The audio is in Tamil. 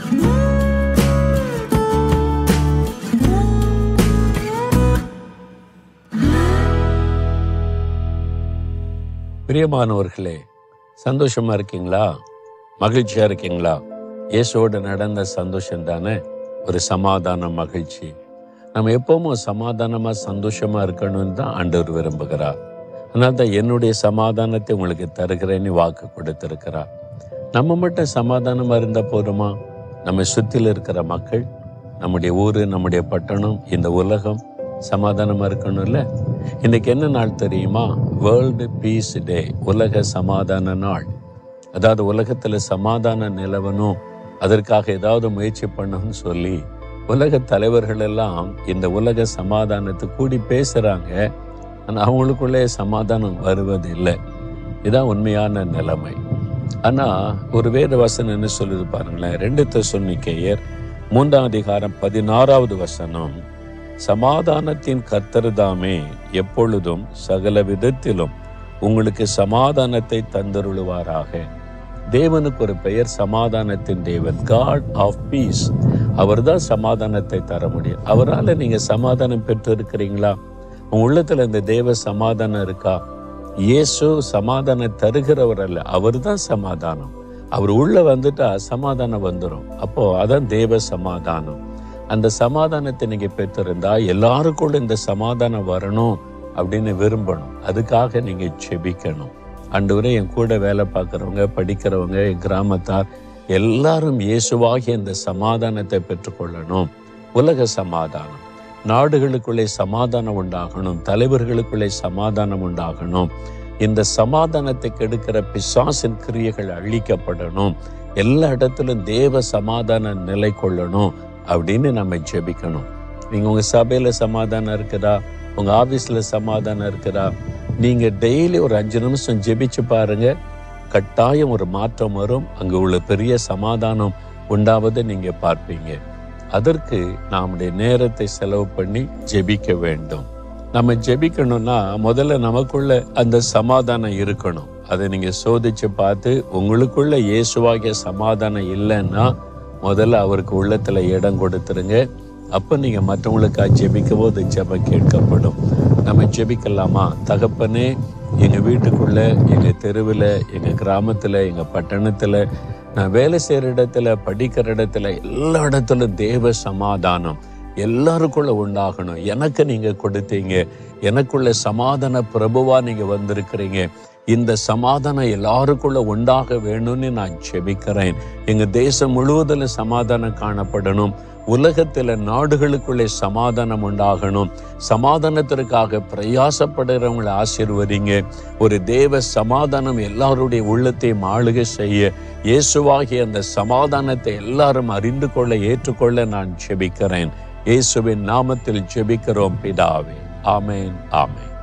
பிரியமானவர்களே சந்தோஷமா இருக்கீங்களா மகிழ்ச்சியா இருக்கீங்களா இயேசுவோடு நடந்த சந்தோஷம் தானே ஒரு சமாதான மகிழ்ச்சி நம்ம எப்பவும் சமாதானமா சந்தோஷமா இருக்கணும்னு தான் ஆண்டவர் விரும்புகிறார் அதனால தான் என்னுடைய சமாதானத்தை உங்களுக்கு தருகிறேன்னு வாக்கு கொடுத்திருக்கிறார் நம்ம மட்டும் சமாதானமா இருந்தா போதுமா நம்ம சுற்றில இருக்கிற மக்கள் நம்முடைய ஊர் நம்முடைய பட்டணம் இந்த உலகம் சமாதானமா இருக்கணும்ல இன்னைக்கு என்ன நாள் தெரியுமா வேர்ல்டு பீஸ் டே உலக சமாதான நாள் அதாவது உலகத்துல சமாதான நிலவணும் அதற்காக ஏதாவது முயற்சி பண்ணணும்னு சொல்லி உலக தலைவர்கள் எல்லாம் இந்த உலக சமாதானத்தை கூடி பேசுறாங்க ஆனா அவங்களுக்குள்ளே சமாதானம் வருவதில்லை இதான் உண்மையான நிலைமை ஆனா ஒரு வேத வசனம் என்ன சொல்லுது பாருங்களேன் ரெண்டு தெசலோனிக்கேயர் மூன்றாம் அதிகாரம் பதினாறாவது வசனம் சமாதானத்தின் கர்த்தர்தாமே எப்பொழுதும் சகல விதத்திலும் உங்களுக்கு சமாதானத்தை தந்தருளுவாராக தேவனுக்கு ஒரு பெயர் சமாதானத்தின் தேவன் காட் ஆஃப் பீஸ் அவர்தான் சமாதானத்தை தர முடியும் அவரால் நீங்க சமாதானம் பெற்று இருக்கிறீங்களா உங்க உள்ளத்துல இந்த தேவ சமாதானம் இருக்கா இயேசு சமாதானம் தருகிறவர் அல்ல அவர்தான் சமாதானம் அவர் உள்ள வந்துட்டா சமாதானம் வந்துடும் அப்போ அதான் தேவ சமாதானம் அந்த சமாதானத்தை நீங்க பெற்றிருந்தா எல்லாருக்குள்ள இந்த சமாதானம் வரணும் அப்படின்னு விரும்பணும் அதுக்காக நீங்க செபிக்கணும் அன்றுவரை என் கூட வேலை பார்க்குறவங்க படிக்கிறவங்க என் கிராமத்தார் எல்லாரும் இயேசுவாகிய இந்த சமாதானத்தை பெற்றுக்கொள்ளணும் உலக சமாதானம் நாடுகளுக்குள்ளே சமாதானம் உண்டாகணும் தலைவர்களுக்குள்ளே சமாதானம் உண்டாகணும் இந்த சமாதானத்தை கெடுக்கிற பிசாசின் கிரியைகள் அழிக்கப்படணும் எல்லா இடத்திலும் தேவ சமாதானம் நிலை கொள்ளணும் அப்படின்னு நம்ம ஜெபிக்கணும் நீங்க உங்க சபையில சமாதானம் இருக்குதா உங்க ஆபீஸ்ல சமாதானம் இருக்குதா நீங்க டெய்லி ஒரு அஞ்சு நிமிஷம் ஜெபிச்சு பாருங்க கட்டாயம் ஒரு மாற்றம் வரும் அங்க உள்ள பெரிய சமாதானம் உண்டாவதை நீங்க பார்ப்பீங்க அதற்கு நம்முடைய நேரத்தை செலவு பண்ணி ஜெபிக்க வேண்டும் நம்ம ஜெபிக்கணும்னா முதல்ல நமக்குள்ள அந்த சமாதானம் இருக்கணும் அதை நீங்க சோதிச்சு பார்த்து உங்களுக்குள்ள இயேசுவாகிய சமாதானம் இல்லைன்னா முதல்ல அவருக்கு உள்ளத்துல இடம் கொடுத்துருங்க அப்ப நீங்க மற்றவங்களுக்காக ஜெபிக்கும் போது ஜெபம் கேட்கப்படும் நம்ம ஜெபிக்கலாமா தகப்பனே எங்க வீட்டுக்குள்ள எங்க தெருவில் எங்க கிராமத்துல எங்க பட்டணத்துல நான் வேலை செய்யற இடத்துல படிக்கிற இடத்துல எல்லா இடத்துலும் தேவ சமாதானம் எல்லாருக்குள்ள உண்டாகணும் எனக்கு நீங்க கொடுத்தீங்க எனக்குள்ள சமாதான பிரபுவா நீங்க வந்திருக்கிறீங்க இந்த சமாதானம் எல்லாருக்குள்ள உண்டாக வேணும்னு நான் ஜெபிக்கிறேன் எங்க தேசம் முழுவதில் சமாதானம் காணப்படணும் உலகத்துல நாடுகளுக்குள்ளே சமாதானம் உண்டாகணும் சமாதானத்திற்காக பிரயாசப்படுகிறவங்களை ஆசீர்வதிங்க ஒரு தேவ சமாதானம் எல்லாருடைய உள்ளத்தையும் ஆளுகை செய்ய இயேசுவாகிய அந்த சமாதானத்தை எல்லாரும் அறிந்து கொள்ள ஏற்றுக்கொள்ள நான் ஜெபிக்கிறேன் இயேசுவின் நாமத்தில் ஜெபிக்கிறோம் பிதாவே ஆமேன் ஆமேன்